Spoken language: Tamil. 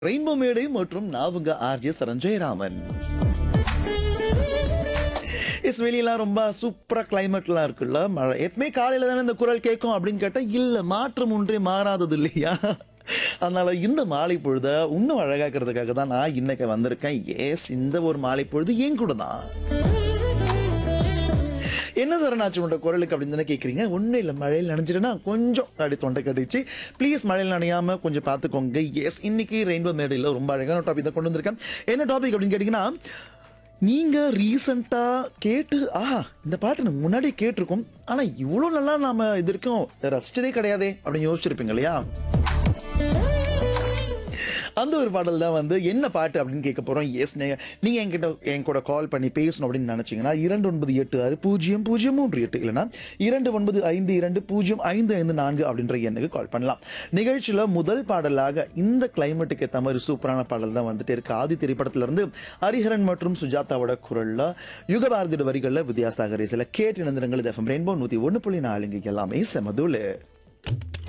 ரெயின்போ மேடை மற்றும் நான் உங்க ஆர்ஜே சரஞ்சயராமன் எஸ் வெளியெல்லாம் ரொம்ப சூப்பரா கிளைமேட்லாம் இருக்குல்ல மழை எப்பவுமே காலையில தானே இந்த குரல் கேட்கும் அப்படின்னு கேட்டா இல்ல மாற்றம் ஒன்றே மாறாதது இல்லையா அதனால இந்த மாலை பொழுத இன்னும் அழகாக்கிறதுக்காக தான் நான் இன்னைக்கு வந்திருக்கேன் எஸ் இந்த ஒரு மாலை பொழுது என் கூட தான் என்ன சார் ஆச்சு உங்களோட குரலுக்கு அப்படின்னு தானே கேட்குறீங்க ஒன்றும் இல்லை மழையில் நனைஞ்சிட்டுனா கொஞ்சம் அப்படி தொண்டை கடிச்சு ப்ளீஸ் மழையில் நனையாம கொஞ்சம் பார்த்துக்கோங்க எஸ் இன்னைக்கு ரெயின்போ மேடையில் ரொம்ப அழகான டாபிக் தான் கொண்டு வந்திருக்கேன் என்ன டாபிக் அப்படின்னு கேட்டிங்கன்னா நீங்க ரீசண்டா கேட்டு ஆ இந்த பாட்டு நம்ம முன்னாடி கேட்டிருக்கோம் ஆனா இவ்வளோ நல்லா நாம இது வரைக்கும் ரசிச்சதே கிடையாதே அப்படின்னு யோசிச்சிருப்பீங்க இல்லையா அந்த ஒரு பாடல் தான் வந்து என்ன பாட்டு அப்படின்னு கேட்க போறோம் எஸ் நீங்க நீங்க என்கிட்ட என் கூட கால் பண்ணி பேசணும் அப்படின்னு நினைச்சீங்கன்னா இரண்டு ஒன்பது எட்டு ஆறு பூஜ்ஜியம் பூஜ்ஜியம் மூன்று எட்டு இல்லைன்னா இரண்டு ஒன்பது ஐந்து இரண்டு பூஜ்ஜியம் ஐந்து ஐந்து நான்கு அப்படின்ற எண்ணுக்கு கால் பண்ணலாம் நிகழ்ச்சியில முதல் பாடலாக இந்த கிளைமேட்டுக்கு ஏற்ற மாதிரி சூப்பரான பாடல் தான் வந்துட்டு இருக்கு ஆதி திரைப்படத்துல இருந்து ஹரிஹரன் மற்றும் சுஜாதாவோட குரல்ல யுகபாரதியோட வரிகள்ல வித்யாசாகர் சில கேட்டு இணைந்திரங்கள் எஃப்எம் ரெயின்போ நூத்தி ஒன்று புள்ளி நாலுங்க எல்லாமே செமதுல